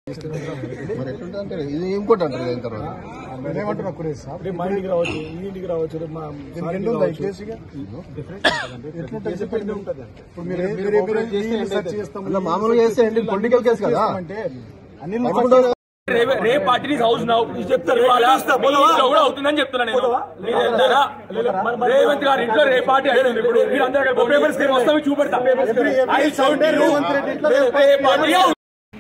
మరి ఎట్లుంటుంది అంటే ఇది ఇంకోటి అంటారు అయిన తర్వాత ఏమంటున్నా కురేష్ సాబ్ రేపు మా ఇంటికి రావచ్చు ఈ ఇంటికి రావచ్చు రేపు మా దీనికి ఎండ్ ఉందా ఈ కేసుగా ఎట్లుంటుంది చెప్పండి ఇప్పుడు మీరు మీరు మీరు ఈ రీసెర్చ్ చేస్తాం అలా మామూలుగా చేస్తే ఏంటి పొలిటికల్ కేసు కదా అంటే అన్ని పట్టుకుంటారు. రేపు రేపు పార్టీ హౌస్ నౌ చెప్తారు కూడా అవుతుందని చెప్తున్నా నేను మీరు వెళ్తారా? రేవంత్ గారి ఇంట్లో రేపు పార్టీ అయిపోయింది ఇప్పుడు మీరు అందరూ పేపర్స్ వస్తావి చూపెడతా I shout you. రేపు party house.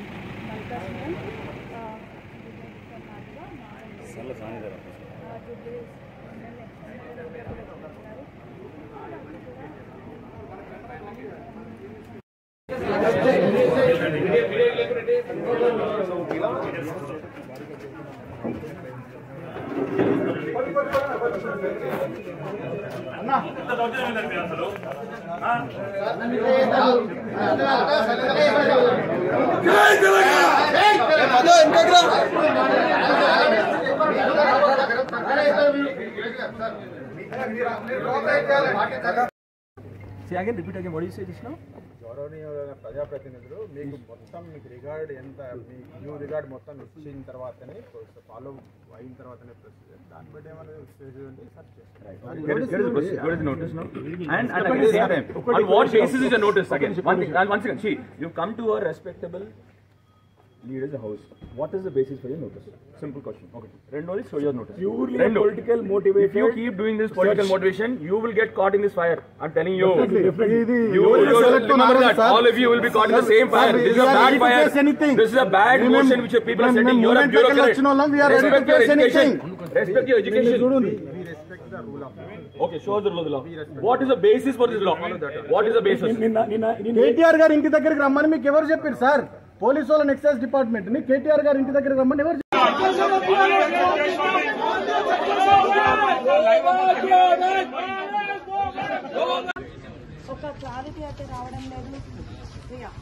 See again, repeat again. What do you say just now? గౌరవనీయులైన ప్రజాప్రతినిధులు మీకు మొత్తం మీకు రిగార్డ్ ఎంత మీ న్యూ రిగార్డ్ మొత్తం ఇచ్చిన తర్వాతనే ఫాలో అయిన తర్వాతనే ప్రొసీజర్ దాన్ని బట్టి ఏమైనా చేసేది సర్చ్ చేస్తారు Get it- get it proceed. What is the notice now? And, and again, same time. On what basis is the notice again? One thing, and once again, see, you come to a respectable leader's house. What is the basis for your notice? Simple question. Okay. Rendoli, show your notice. Purely Rendo. political motivated. If you keep doing this political motivation, you will get caught in this fire. I'm telling you. ఇది You will remember that. All of you will be caught in the same fire. This is a bad fire. This is a bad motion which people are setting. You're a bureaucrat. Respect your education. Respect your education. Okay, show the rule of the law. What is the basis for this law? What is the basis? నిన్న నిన్న నిన్న కేటీఆర్ గారి ఇంటి దగ్గరికి రమ్మని మీకు ఎవరు చెప్పారు సార్ పోలీసు వాళ్ళని ఎక్సైజ్ డిపార్ట్మెంట్ ని కేటీఆర్ గారి ఇంటి దగ్గరికి రమ్మని ఎవరు ఒక క్లారిటీ అయితే రావడం లేదు ప్రియా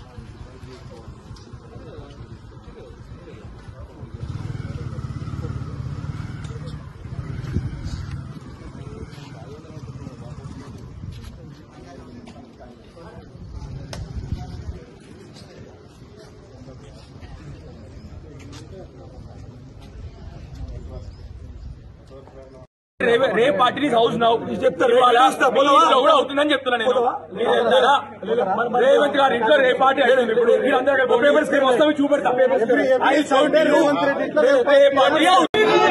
రేపు రేపు పార్టీ హౌస్ నౌ చెప్తారు కూడా అవుతుందని చెప్తున్నా నేను మీరు వెళ్తారా? రేవంత్ గారి ఇంట్లో రేపు పార్టీ అయిపోయింది ఇప్పుడు మీరు అందరూ పేపర్స్ వస్తావి చూపెడతా I shout you. రేపు పార్టీ house.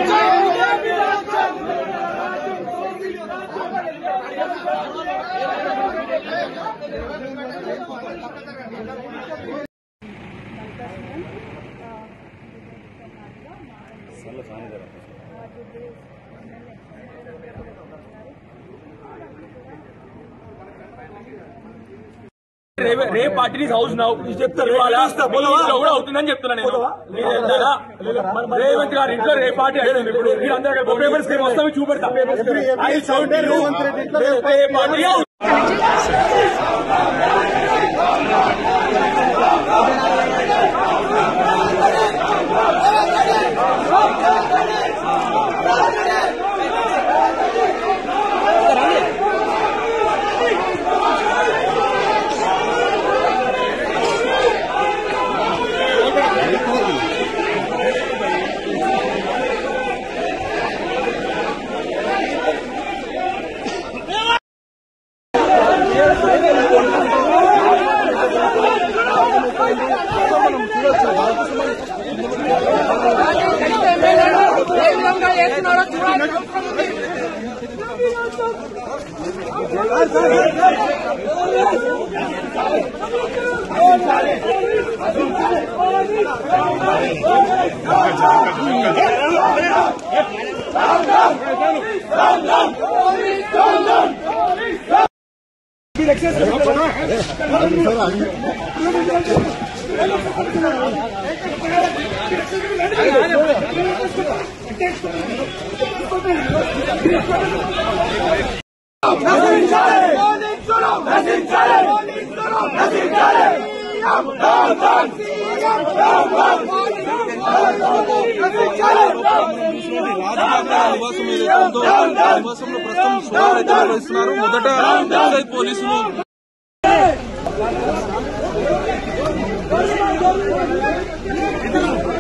రేపు రేపు పార్టీ హౌస్ నౌ చెప్తారు కూడా అవుతుందని చెప్తున్నా నేను మీరు వెళ్తారా? రేవంత్ గారి ఇంట్లో రేపు పార్టీ అయిపోయింది ఇప్పుడు మీరు అందరూ పేపర్స్ వస్తావి చూపెడతా I shout you. రేపు పార్టీ house. నివాసం ఏదైతే ఉందో ఆ నివాసంలో ప్రస్తుతం సోదరు అయితే నిర్వహిస్తున్నారు మొదట ఎక్సైజ్ పోలీసులు ¡Vamos!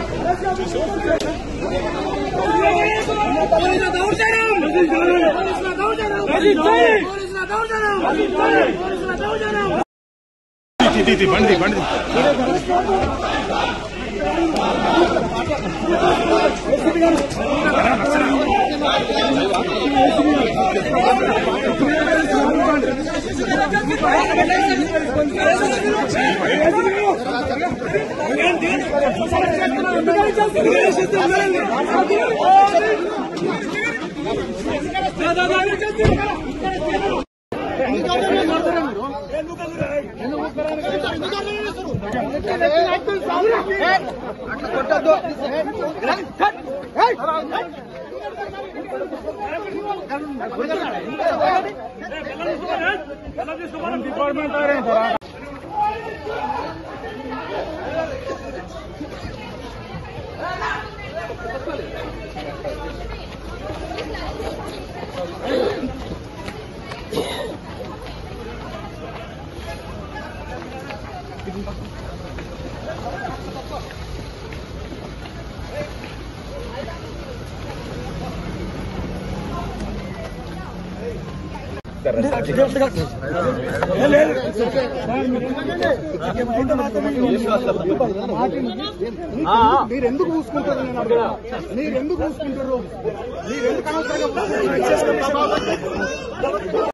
మీరు ఎందుకు చూసుకుంటారు నేను అడుగుతా. మీరు ఎందుకు చూసుకుంటారు మీరు ఎందుకు అనవసరంగా